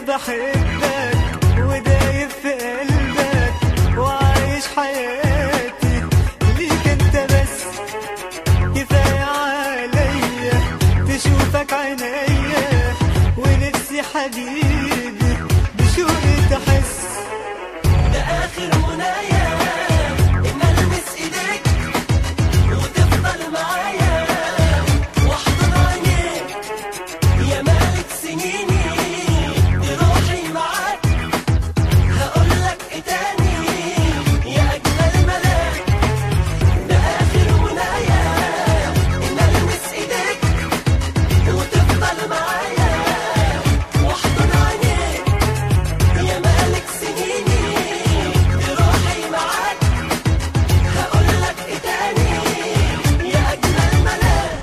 بحبك ودايب في قلبك وعايش حياتي ليك انت بس كفاية عليا تشوفك عينيا ونفسي حبيبي بشوقي تحس ده آخر منايا إن ألمس إيديك وتفضل معايا وأحضن عينيك يا مالك سنيني دي روحي معاك هقولك إيه تاني يا أجمل ملاك ده آخر منايا إن ألمس إيديك وتفضل معايا وأحضن عينيك يا مالك سنيني دي روحي معاك هقولك ايه تاني يا اجمل ملاك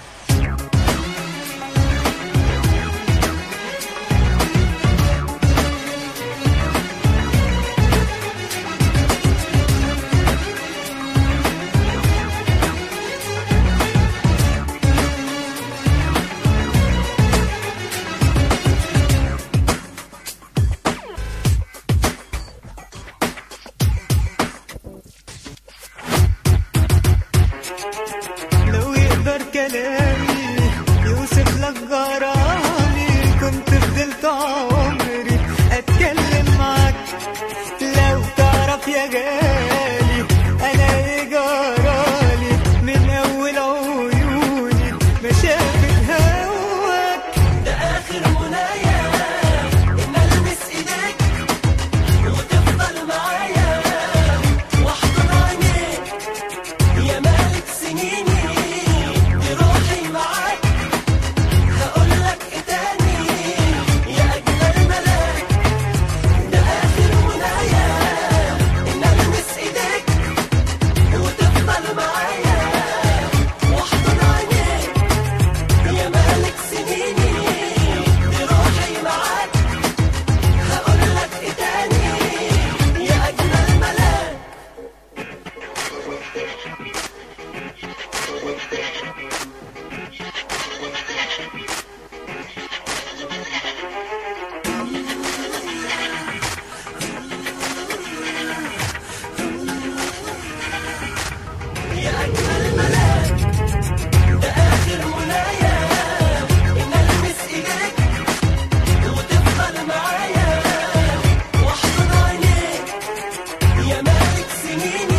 لو يقدر كلامي يوصف لك غرامي كنت فضلت عمري اتكلم معاك لو تعرف يا غالي انا ايه جرالي من اول عيوني ما شافت هواك ده اخر منايا ان البس ايديك وتفضل معايا واحضن عينيك يا مالك سنيني دي روحي معاك هقولك ايه تاني يا اجمل ملاك ده اخر منايا ان البس ايديك وتفضل معايا واحضن عينيك يا مالك سنيني دي روحي معاك هقولك ايه تاني يا اجمل ملاك يا أجمل ملاك ده آخر منايا إن ألمس إيديك وتفضل معايا وأحضن عينيك يا مالك سنين